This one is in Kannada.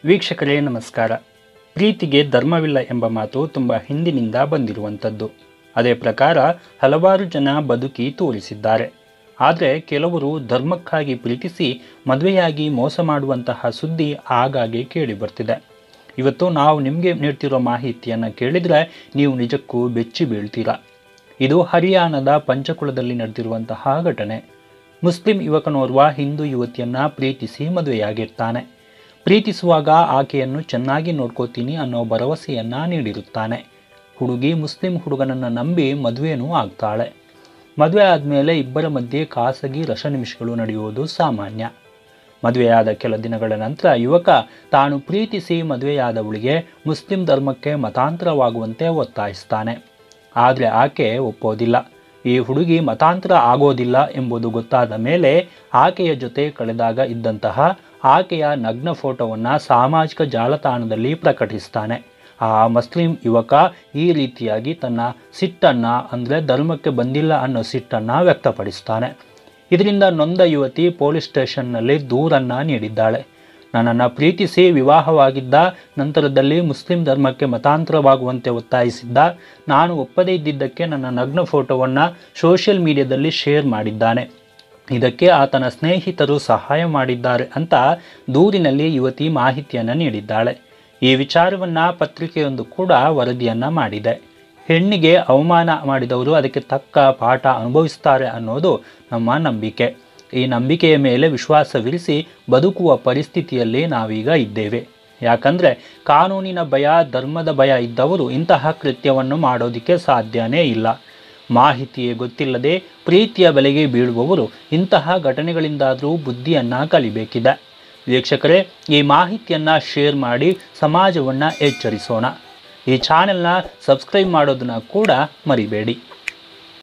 ವೀಕ್ಷಕರೇ ನಮಸ್ಕಾರ ಪ್ರೀತಿಗೆ ಧರ್ಮವಿಲ್ಲ ಎಂಬ ಮಾತು ತುಂಬ ಹಿಂದಿನಿಂದ ಬಂದಿರುವಂಥದ್ದು ಅದೇ ಪ್ರಕಾರ ಹಲವಾರು ಜನ ಬದುಕಿ ತೋರಿಸಿದ್ದಾರೆ ಆದರೆ ಕೆಲವರು ಧರ್ಮಕ್ಕಾಗಿ ಪ್ರೀತಿಸಿ ಮದುವೆಯಾಗಿ ಮೋಸ ಮಾಡುವಂತಹ ಸುದ್ದಿ ಆಗಾಗ್ಗೆ ಕೇಳಿ ಬರ್ತಿದೆ ಇವತ್ತು ನಾವು ನಿಮಗೆ ನೀಡ್ತಿರೋ ಮಾಹಿತಿಯನ್ನು ಕೇಳಿದರೆ ನೀವು ನಿಜಕ್ಕೂ ಬೆಚ್ಚಿ ಬೀಳ್ತೀರಾ ಇದು ಹರಿಯಾಣದ ಪಂಚಕುಳದಲ್ಲಿ ನಡೆದಿರುವಂತಹ ಘಟನೆ ಮುಸ್ಲಿಂ ಯುವಕನೋರ್ವ ಹಿಂದೂ ಯುವತಿಯನ್ನ ಪ್ರೀತಿಸಿ ಮದುವೆಯಾಗಿರ್ತಾನೆ ಪ್ರೀತಿಸುವಾಗ ಆಕೆಯನ್ನು ಚೆನ್ನಾಗಿ ನೋಡ್ಕೋತೀನಿ ಅನ್ನೋ ಭರವಸೆಯನ್ನ ನೀಡಿರುತ್ತಾನೆ ಹುಡುಗಿ ಮುಸ್ಲಿಂ ಹುಡುಗನನ್ನು ನಂಬಿ ಮದುವೆನೂ ಆಗ್ತಾಳೆ ಮದುವೆ ಆದಮೇಲೆ ಇಬ್ಬರ ಮಧ್ಯೆ ಖಾಸಗಿ ರಸನಿಮಿಷಗಳು ನಡೆಯುವುದು ಸಾಮಾನ್ಯ ಮದುವೆಯಾದ ಕೆಲ ದಿನಗಳ ನಂತರ ಯುವಕ ತಾನು ಪ್ರೀತಿಸಿ ಮದುವೆಯಾದವಳಿಗೆ ಮುಸ್ಲಿಂ ಧರ್ಮಕ್ಕೆ ಮತಾಂತರವಾಗುವಂತೆ ಒತ್ತಾಯಿಸ್ತಾನೆ ಆದರೆ ಆಕೆ ಒಪ್ಪೋದಿಲ್ಲ ಈ ಹುಡುಗಿ ಮತಾಂತರ ಆಗೋದಿಲ್ಲ ಎಂಬುದು ಗೊತ್ತಾದ ಮೇಲೆ ಆಕೆಯ ಜೊತೆ ಕಳೆದಾಗ ಇದ್ದಂತಹ ಆಕೆಯ ನಗ್ನ ಫೋಟೋವನ್ನು ಸಾಮಾಜಿಕ ಜಾಲತಾಣದಲ್ಲಿ ಪ್ರಕಟಿಸ್ತಾನೆ ಆ ಮುಸ್ಲಿಂ ಯುವಕ ಈ ರೀತಿಯಾಗಿ ತನ್ನ ಸಿಟ್ಟನ್ನು ಅಂದರೆ ಧರ್ಮಕ್ಕೆ ಬಂದಿಲ್ಲ ಅನ್ನೋ ಸಿಟ್ಟನ್ನು ವ್ಯಕ್ತಪಡಿಸ್ತಾನೆ ಇದರಿಂದ ನೊಂದ ಯುವತಿ ಪೊಲೀಸ್ ಸ್ಟೇಷನ್ನಲ್ಲಿ ದೂರನ್ನು ನೀಡಿದ್ದಾಳೆ ನನ್ನನ್ನು ಪ್ರೀತಿಸಿ ವಿವಾಹವಾಗಿದ್ದ ನಂತರದಲ್ಲಿ ಮುಸ್ಲಿಂ ಧರ್ಮಕ್ಕೆ ಮತಾಂತರವಾಗುವಂತೆ ಒತ್ತಾಯಿಸಿದ್ದ ನಾನು ಒಪ್ಪದೇ ಇದ್ದಿದ್ದಕ್ಕೆ ನನ್ನ ನಗ್ನ ಫೋಟೋವನ್ನು ಸೋಷಿಯಲ್ ಮೀಡಿಯಾದಲ್ಲಿ ಶೇರ್ ಮಾಡಿದ್ದಾನೆ ಇದಕ್ಕೆ ಆತನ ಸ್ನೇಹಿತರು ಸಹಾಯ ಮಾಡಿದ್ದಾರೆ ಅಂತ ದೂರಿನಲ್ಲಿ ಯುವತಿ ಮಾಹಿತಿಯನ್ನು ನೀಡಿದ್ದಾಳೆ ಈ ವಿಚಾರವನ್ನು ಪತ್ರಿಕೆಯೊಂದು ಕೂಡ ವರದಿಯನ್ನು ಮಾಡಿದೆ ಹೆಣ್ಣಿಗೆ ಅವಮಾನ ಮಾಡಿದವರು ಅದಕ್ಕೆ ತಕ್ಕ ಪಾಠ ಅನುಭವಿಸ್ತಾರೆ ಅನ್ನೋದು ನಮ್ಮ ನಂಬಿಕೆ ಈ ನಂಬಿಕೆಯ ಮೇಲೆ ವಿಶ್ವಾಸವಿರಿಸಿ ಬದುಕುವ ಪರಿಸ್ಥಿತಿಯಲ್ಲಿ ನಾವೀಗ ಇದ್ದೇವೆ ಯಾಕಂದರೆ ಕಾನೂನಿನ ಭಯ ಧರ್ಮದ ಭಯ ಇದ್ದವರು ಇಂತಹ ಕೃತ್ಯವನ್ನು ಮಾಡೋದಕ್ಕೆ ಸಾಧ್ಯನೇ ಇಲ್ಲ ಮಾಹಿತಿಯೇ ಗೊತ್ತಿಲ್ಲದೆ ಪ್ರೀತಿಯ ಬೆಲೆಗೆ ಬೀಳುವವರು ಇಂತಹ ಘಟನೆಗಳಿಂದಾದರೂ ಬುದ್ಧಿಯನ್ನು ಕಲಿಬೇಕಿದೆ ವೀಕ್ಷಕರೇ ಈ ಮಾಹಿತಿಯನ್ನು ಶೇರ್ ಮಾಡಿ ಸಮಾಜವನ್ನು ಎಚ್ಚರಿಸೋಣ ಈ ಚಾನೆಲ್ನ ಸಬ್ಸ್ಕ್ರೈಬ್ ಮಾಡೋದನ್ನ ಕೂಡ ಮರಿಬೇಡಿ